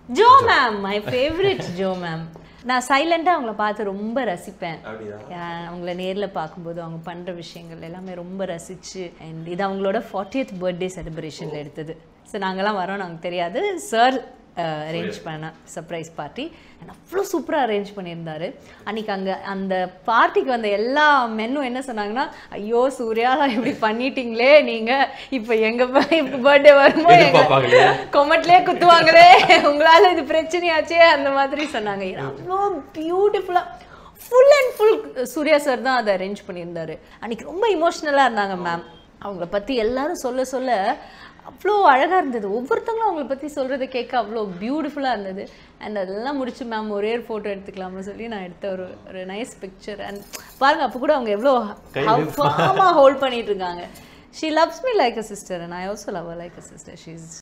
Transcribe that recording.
Joe ma'am my favourite Jo ma'am நான் சைலண்டாக அவங்கள பார்த்து ரொம்ப ரசிப்பேன் அப்படியா Yeah, அவங்கள நேரில் பார்க்கும்போது அவங்க பண்ணுற விஷயங்கள் எல்லாமே ரொம்ப ரசிச்சு அண்ட் இது அவங்களோட ஃபார்ட்டியத் பர்த்டே செலிப்ரேஷனில் எடுத்தது ஸோ நாங்கெல்லாம் வரோம் நாங்கள் தெரியாது சார் அரேஞ்ச் பண்ண சர்ப்ரைஸ் பார்ட்டி அண்ட் அவ்வளோ சூப்பராக அரேஞ்ச் பண்ணியிருந்தாரு அன்னைக்கு அங்கே அந்த பார்ட்டிக்கு வந்த எல்லா மென்னும் என்ன சொன்னாங்கன்னா ஐயோ சூர்யா இப்படி பண்ணிட்டீங்களே நீங்கள் இப்போ எங்கள் பர்த்டே வருமோ எதிர்பார்ப்பாங்களே. எங்கள் கொமெண்ட்லேயே குத்துவாங்களே உங்களால் இது பிரச்சனையாச்சே அந்த மாதிரி சொன்னாங்க அவ்வளோ பியூட்டிஃபுல்லாக full and full Suriya sir தான் அதை அரேஞ்ச் பண்ணியிருந்தாரு அன்னைக்கு ரொம்ப இமோஷ்னலாக இருந்தாங்க மேம் அவங்கள பற்றி எல்லாரும் சொல்ல சொல்ல அவ்வளோ அழகாக இருந்தது ஒவ்வொருத்தங்களும் அவங்கள பற்றி சொல்கிறத கேட்க அவ்வளோ பியூட்டிஃபுல்லாக இருந்தது அண்ட் அதெல்லாம் முடிச்சு மேம் ஒரே ஒரு ஃபோட்டோ எடுத்துக்கலாம்னு சொல்லி நான் எடுத்த ஒரு ஒரு நைஸ் பிக்சர் அண்ட் பாருங்க அப்போ கூட அவங்க எவ்வளோ ஃபார்மாக ஹோல்ட் பண்ணிட்டு இருக்காங்க she loves me like a sister and I also love like a sister she is